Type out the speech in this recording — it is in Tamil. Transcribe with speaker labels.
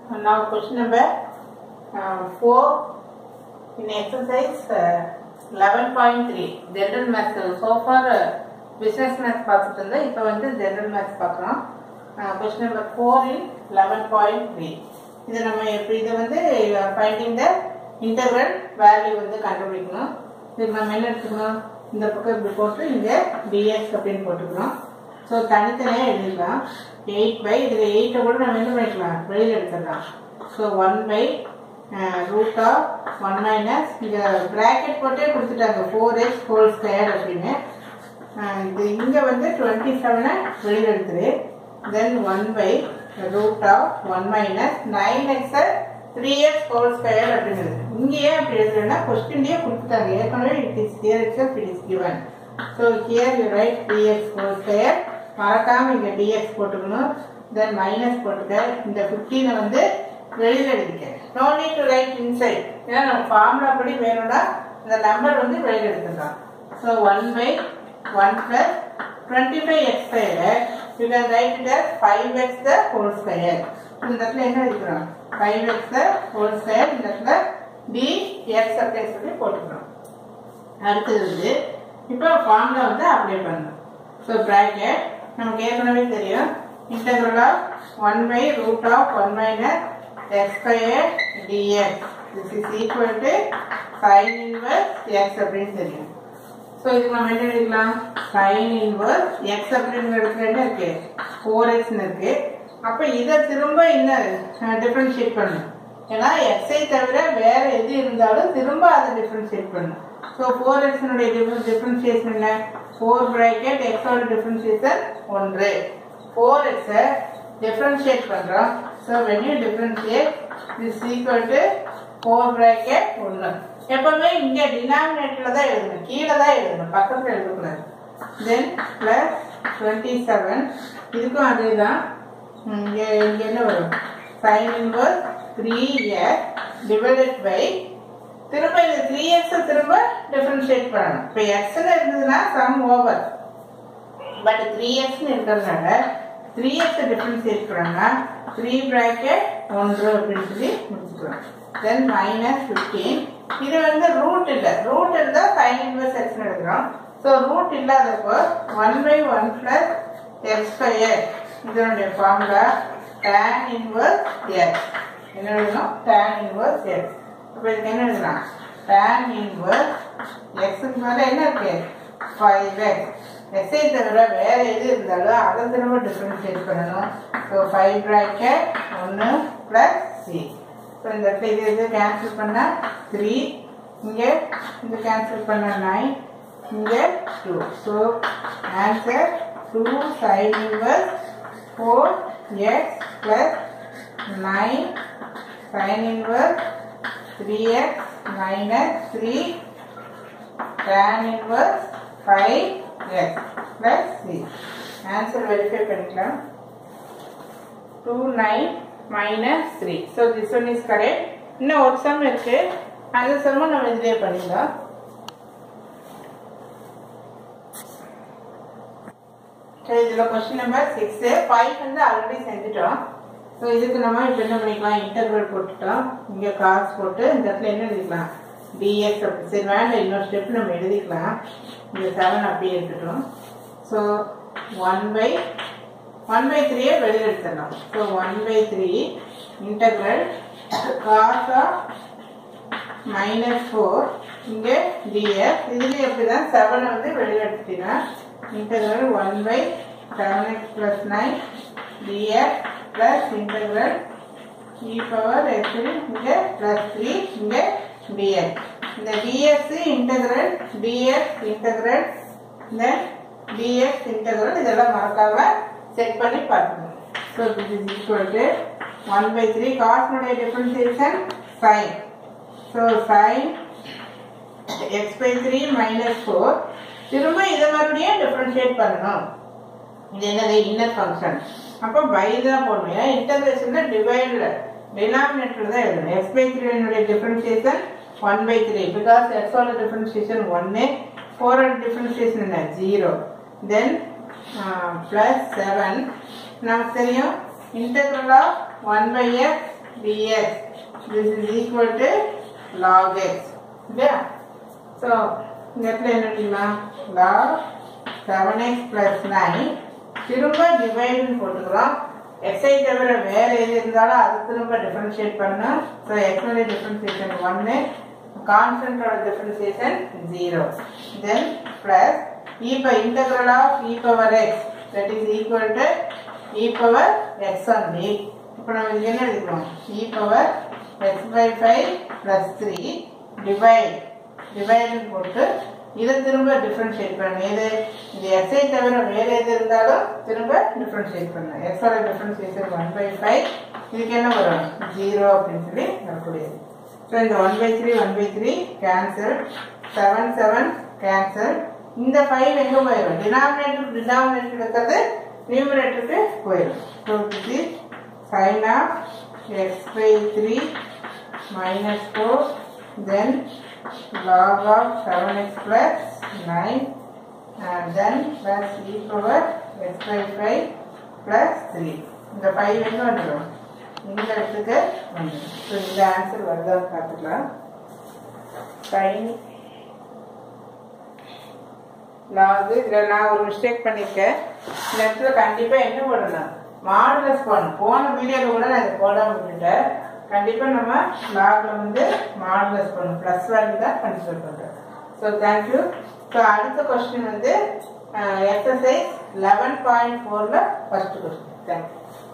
Speaker 1: Now question number uh, 4 in exercise uh, 11.3 general maths so far uh, business maths பார்த்துட்டு இருந்தோம் இப்போ வந்து general maths பார்க்குறோம் question number four in eleven point three இது நம்ம எப்படி இதை வந்து ஃபைண்டிங் த இன்டர்வல் வேல்யூ வந்து கண்டுபிடிக்கணும் இதுக்கு நம்ம என்ன எடுத்துக்கணும் இந்த பக்கம் இப்படி போட்டு இங்கே டிஎக்ஸ் அப்படின்னு போட்டுக்கிறோம் ஸோ தனித்தனியாக எழுதிக்கலாம் எயிட் பை இதில் எயிட்டை கூட நம்ம என்ன பண்ணிக்கலாம் வெளியில் எடுத்துடலாம் so one by root of one minus இங்கே ப்ராக்கெட் போட்டே கொடுத்துட்டாங்க ஃபோர் எக்ஸ் ஹோல் ஸ்கொயர் அப்படின்னு அஹ் இது இங்கே வந்து டுவெண்ட்டி செவனை வெளியில் எடுத்துரு then one by root of one minus nine எக்ஸை த்ரீ எக்ஸ் ஹோல் ஸ்கொயர் அப்படிங்கிறது இங்கே ஏன் அப்படி எழுதுறேன்னா கொஸ்டின்லேயே கொடுத்துட்டாங்க ஏற்கனவே it is here it's it is given so here you write three X whole square மறக்காம இங்கே டிஎக்ஸ் போட்டுக்கணும் தென் மைனஸ் போட்டுக்க இந்த ஃபிஃப்டீனை வந்து வெளியில் எழுதிக்க no need to write inside ஏன்னா நம்ம ஃபார்முலா படி வேணும்னா இந்த நம்பர் வந்து வெளியில் எடுத்துக்கலாம் so one by one plus twenty five x square you can write it as five x the whole square இந்த இடத்துல என்ன எழுதிக்கிறோம் five x the whole square இந்த இடத்துல டி எக்ஸ் அப்படின்னு சொல்லி போட்டுக்கிறோம் அடுத்தது வந்து இப்போ ஃபார்முலா வந்து அப்ளை பண்ணணும் ஸோ ப்ராக்கெட் நமக்கு ஏற்கனவே தெரியும் integral of one by root of one minus x square dx this is equal to sine inverse x அப்படின்னு தெரியும் ஸோ இதுக்கு நம்ம என்ன எழுதிக்கலாம் சைன் இன்வர்ஸ் எக்ஸ் அப்படிங்கிற இடத்துல என்ன இருக்கு ஃபோர் எக்ஸ்னு இருக்கு அப்போ இதை திரும்ப இன்னும் டிஃப்ரென்ஷியேட் பண்ணணும் ஏன்னா எக்ஸை தவிர வேற எது இருந்தாலும் திரும்ப அதை டிஃப்ரென்ஷியேட் பண்ணணும் ஸோ ஃபோர் எக்ஸினுடைய டிஃப்ரென்ஷியேஷன் என்ன ஃபோர் ப்ராக்கெட் எக்ஸோட டிஃப்ரென்ஷியேஷன் ஒன்று ஃபோர் எக்ஸை டிஃப்ரென்ஷியேட் பண்ணுறோம் so when you differentiate is equal to four bracket ஒன்று எப்பவுமே இங்கே டினாமினேட்டரில் தான் எழுதணும் கீழே தான் எழுதணும் பக்கத்தில் எழுதக்கூடாது தென் ப்ளஸ் டுவெண்ட்டி செவன் இதுக்கும் அதே தான் இங்கே இங்கே என்ன வரும் sine inverse three x divided by திரும்ப இந்த த்ரீ எக்ஸை திரும்ப டிஃபரன்ஷியேட் பண்ணணும் இப்போ எக்ஸ்னு இருந்ததுன்னா சம் ஓவர் பட் த்ரீ எக்ஸ்னு இருக்கிறதுனால த்ரீ எக்ஸை டிஃபரன்ஷியேட் பண்ணோம்னா த்ரீ ப்ராக்கெட் ஒன்று அப்படின்னு சொல்லி முடிச்சுக்கலாம் தென் மைனஸ் ஃபிஃப்டீன் இது வந்து ரூட் இல்லை ரூட் இருந்தால் சைன் இன்வர்ஸ் எக்ஸ்னு எடுக்கிறோம் ஸோ ரூட் இல்லாதப்போ one by one plus x square இதனுடைய ஃபார்முலா டேன் இன்வர்ஸ் எக்ஸ் என்ன எழுதணும் டேன் இன்வர்ஸ் எக்ஸ் அப்போ இதுக்கு என்ன எழுதலாம் டேன் இன்வர்ஸ் எக்ஸுக்கு மேலே என்ன இருக்கு ஃபைவ் எக்ஸ் எக்ஸை தவிர வேற எது இருந்தாலும் அதை திரும்ப டிஃபரன்ஷியேட் பண்ணணும் ஸோ ஃபைவ் ப்ராக்கெட் ஒன்று ப்ளஸ் சி ஸோ இந்த இடத்துல இது இது கேன்சல் பண்ணால் த்ரீ இங்கே இது கேன்சல் பண்ண நைன் இங்கே two so answer two sine inverse four x plus nine sin inverse 3x minus 3 tan inverse 5x plus c. Answer verify பண்ணிக்கலாம் 2 9 minus 3. So this one is correct. இன்னும் ஒரு சம் இருக்கு அந்த சம்ம நம்ம இதுலயே பண்ணிடலாம் சரி இதுல கொஸ்டின் நம்பர் சிக்ஸ் ஃபைவ் வந்து ஆல்ரெடி செஞ்சுட்டோம் ஸோ இதுக்கு நம்ம இப்போ என்ன பண்ணிக்கலாம் இன்டர்வல் போட்டுட்டோம் இங்கே காசு போட்டு இந்த இடத்துல என்ன எழுதிக்கலாம் டிஎக்ஸ் அப்படி சரி வேண்டாம் இன்னொரு ஸ்டெப் நம்ம எழுதிக்கலாம் இந்த செவன் அப்படியே இருக்கட்டும் so one by one by த்ரீயை வெளியில் எடுத்துடலாம் so one by three interval cos of minus four இங்கே டிஎக்ஸ் இதுலேயும் எப்படி தான் செவனை வந்து வெளியில் எடுத்துட்டீங்கன்னா interval one by seven x plus nine dx plus integral e power x இங்க plus 3 இங்க dx இந்த dx integral dx integral then dx integral இதெல்லாம் மறக்காம செக் பண்ணி பார்க்கணும் so this is equal to 1 by 3 cos உடைய differentiation sin so sin x by 3 minus 4 திரும்ப இதை மறுபடியும் டிஃபரன்ஷியேட் பண்ணணும் இது என்னது இன்னர் ஃபங்க்ஷன் அப்போ பை தான் போடணும் ஏன்னா இன்டகிரேஷன்ல டிவைடில் டினாமினேட்டர் தான் எழுதணும் எக்ஸ் பை த்ரீனுடைய differentiation one by three because எக்ஸோட டிஃபரன்சியேஷன் ஒன்னு ஃபோரோட டிஃபரன்சியேஷன் என்ன ஜீரோ தென் ப்ளஸ் செவன் நமக்கு தெரியும் integral of one by x dx this is equal to log x இல்லையா ஸோ இந்த இடத்துல என்ன தெரியுமா log seven x plus nine திரும்ப டிவைடுன்னு போட்டுக்கிறோம் எக்ஸை தவிர வேற எது இருந்தாலும் அது திரும்ப டிஃபரன்ஷியேட் பண்ணணும் ஸோ எக்ஸோட டிஃபரன்சியேஷன் ஒன்று கான்ஸ்டன்டோட டிஃபரன்சியேஷன் ஜீரோ தென் ப்ளஸ் இப்போ integral of e power x that is equal to e power x only இப்போ நம்ம இதுக்கு என்ன எடுக்கிறோம் e power x by five plus three divide டிவைடுன்னு போட்டு இதை திரும்ப டிஃப்ரென்ஷியேட் பண்ணணும் எது இது எக்ஸை தவிர வேறு எது இருந்தாலும் திரும்ப டிஃப்ரென்ஷியேட் பண்ணணும் எக்ஸோட டிஃப்ரென்ஷியேஷன் ஒன் பை ஃபைவ் இதுக்கு என்ன வரும் ஜீரோ அப்படின்னு சொல்லி வரக்கூடியது ஸோ இந்த one by three one by three cancel seven seven cancel இந்த ஃபைவ் எங்கே போயிடும் டினாமினேட்டர் டினாமினேட்டர் இருக்கிறது நியூமரேட்டருக்கு போயிடும் ஸோ இது sine of x by three minus 4 then log of 7x plus 9 and then plus e power x by 5 plus 3 இந்த 5 எங்க வந்துடும் இந்த இடத்துக்கு வந்துடும் ஸோ இந்த ஆன்சர் வருதா பார்த்துக்கலாம் சைன் லாகு இதில் நான் ஒரு மிஸ்டேக் பண்ணியிருக்கேன் இந்த இடத்துல கண்டிப்பாக என்ன போடணும் மாடுலஸ் போடணும் போன வீடியோவில் கூட நான் இதை போடாம விட்டுட்டேன் கண்டிப்பாக நம்ம லாக்ல வந்து மாடுலஸ் பண்ணணும் ப்ளஸ் வேல்யூ தான் கன்சிடர் பண்ணுறோம் ஸோ தேங்க்யூ ஸோ அடுத்த கொஸ்டின் வந்து எக்ஸசைஸ் லெவன் பாயிண்ட் ஃபோரில் ஃபஸ்ட்டு கொஸ்டின் தேங்க்யூ